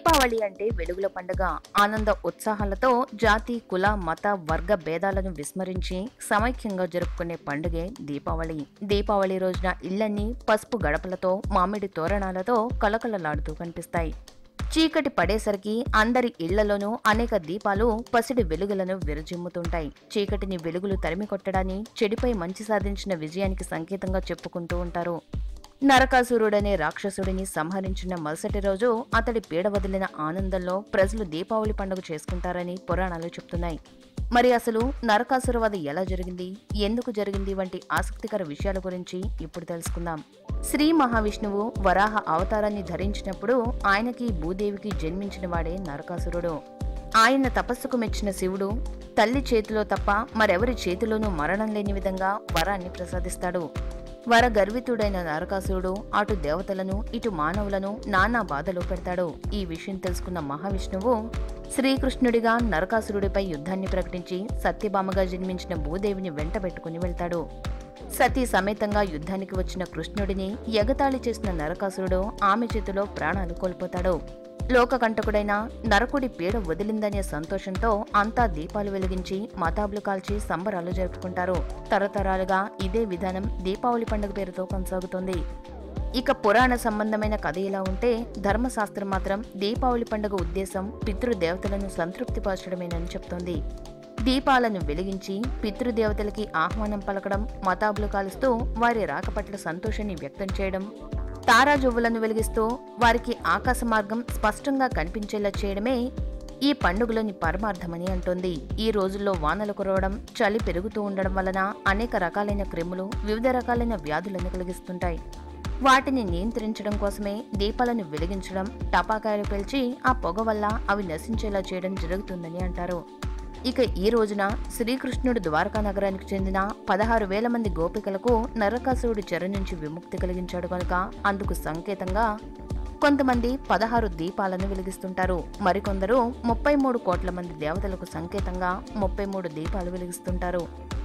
దీపావళి అంటే వెలుగుల పండుగ ఆనంద ఉత్సాహాలతో జాతి కుల మత వర్గ భేదాలను విస్మరించి సమైక్యంగా జరుపుకునే పండుగే దీపావళి దీపావళి రోజున ఇళ్లన్నీ పసుపు గడపలతో మామిడి తోరణాలతో కలకలలాడుతూ కనిపిస్తాయి చీకటి పడేసరికి అందరి ఇళ్లలోనూ అనేక దీపాలు పసిడి వెలుగులను విరజిమ్ముతుంటాయి చీకటిని వెలుగులు తరిమి కొట్టడాన్ని చెడిపై మంచి సాధించిన విజయానికి సంకేతంగా చెప్పుకుంటూ ఉంటారు నరకాసురుడనే రాక్షసుడిని సంహరించిన మరుసటి రోజు అతడి పీడ వదిలిన ఆనందంలో ప్రజలు దీపావళి పండుగ చేసుకుంటారని పురాణాలు చెప్తున్నాయి మరి అసలు నరకాసుర వధ ఎలా జరిగింది ఎందుకు జరిగింది వంటి ఆసక్తికర విషయాల గురించి ఇప్పుడు తెలుసుకుందాం శ్రీ మహావిష్ణువు వరాహ అవతారాన్ని ధరించినప్పుడు ఆయనకి భూదేవికి జన్మించిన వాడే నరకాసురుడు ఆయన తపస్సుకు మెచ్చిన శివుడు తల్లి చేతిలో తప్ప మరెవరి చేతిలోనూ మరణం లేని విధంగా వరాన్ని ప్రసాదిస్తాడు వర గర్వితుడైన నరకాసురుడు అటు దేవతలను ఇటు మానవులను నానా బాధలు పెడతాడు ఈ విషయం తెలుసుకున్న మహావిష్ణువు శ్రీకృష్ణుడిగా నరకాసురుడిపై యుద్ధాన్ని ప్రకటించి సత్యభామగా జన్మించిన భూదేవిని వెంటబెట్టుకుని వెళ్తాడు సతీ సమేతంగా యుద్ధానికి వచ్చిన కృష్ణుడిని ఎగతాళి చేసిన నరకాసురుడు ఆమె చేతిలో ప్రాణాలు కోల్పోతాడు లోకకంటకుడైన నరకుడి పీడ వదిలిందనే సంతోషంతో అంతా దీపాలు వెలిగించి మతాబులు కాల్చి సంబరాలు జరుపుకుంటారు తరతరాలుగా ఇదే విధానం దీపావళి పండుగ పేరుతో కొనసాగుతోంది ఇక పురాణ సంబంధమైన కథ ఇలా ఉంటే ధర్మశాస్త్రం మాత్రం దీపావళి పండుగ ఉద్దేశం పితృదేవతలను సంతృప్తిపరచడమేనని చెప్తోంది దీపాలను వెలిగించి పితృదేవతలకి ఆహ్వానం పలకడం మతాబులు కాలుస్తూ వారి రాక పట్ల సంతోషాన్ని వ్యక్తం చేయడం తారాజువ్వులను వెలిగిస్తూ వారికి ఆకాశ మార్గం స్పష్టంగా కనిపించేలా చేయడమే ఈ పండుగలోని పరమార్థమని అంటోంది ఈ రోజుల్లో వానలు కురవడం చలి పెరుగుతూ ఉండడం వలన అనేక రకాలైన క్రిములు వివిధ రకాలైన వ్యాధులను కలిగిస్తుంటాయి వాటిని నియంత్రించడం కోసమే దీపాలను వెలిగించడం టపాకాయలు పేల్చి ఆ పొగ వల్ల అవి నశించేలా చేయడం జరుగుతుందని అంటారు ఇక ఈ రోజున శ్రీకృష్ణుడు ద్వారకా నగరానికి చెందిన పదహారు వేల మంది గోపికలకు నరకాసురుడి చెర నుంచి విముక్తి కలిగించాడు కనుక అందుకు సంకేతంగా కొంతమంది పదహారు దీపాలను వెలిగిస్తుంటారు మరికొందరు ముప్పై మూడు కోట్ల మంది దేవతలకు సంకేతంగా ముప్పై మూడు దీపాలు వెలిగిస్తుంటారు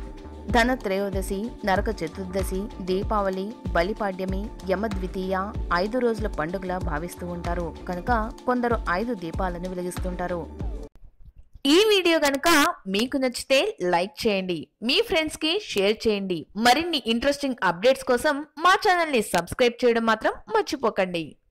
ధన త్రయోదశి నరక చతుర్దశి దీపావళి బలిపాడ్యమి యమద్వితీయ ఐదు రోజుల పండుగలా భావిస్తూ ఉంటారు కనుక కొందరు ఐదు దీపాలను వెలిగిస్తుంటారు ఈ వీడియో కనుక మీకు నచ్చితే లైక్ చేయండి మీ ఫ్రెండ్స్ కి షేర్ చేయండి మరిన్ని ఇంట్రెస్టింగ్ అప్డేట్స్ కోసం మా ఛానల్ ని సబ్స్క్రైబ్ చేయడం మాత్రం మర్చిపోకండి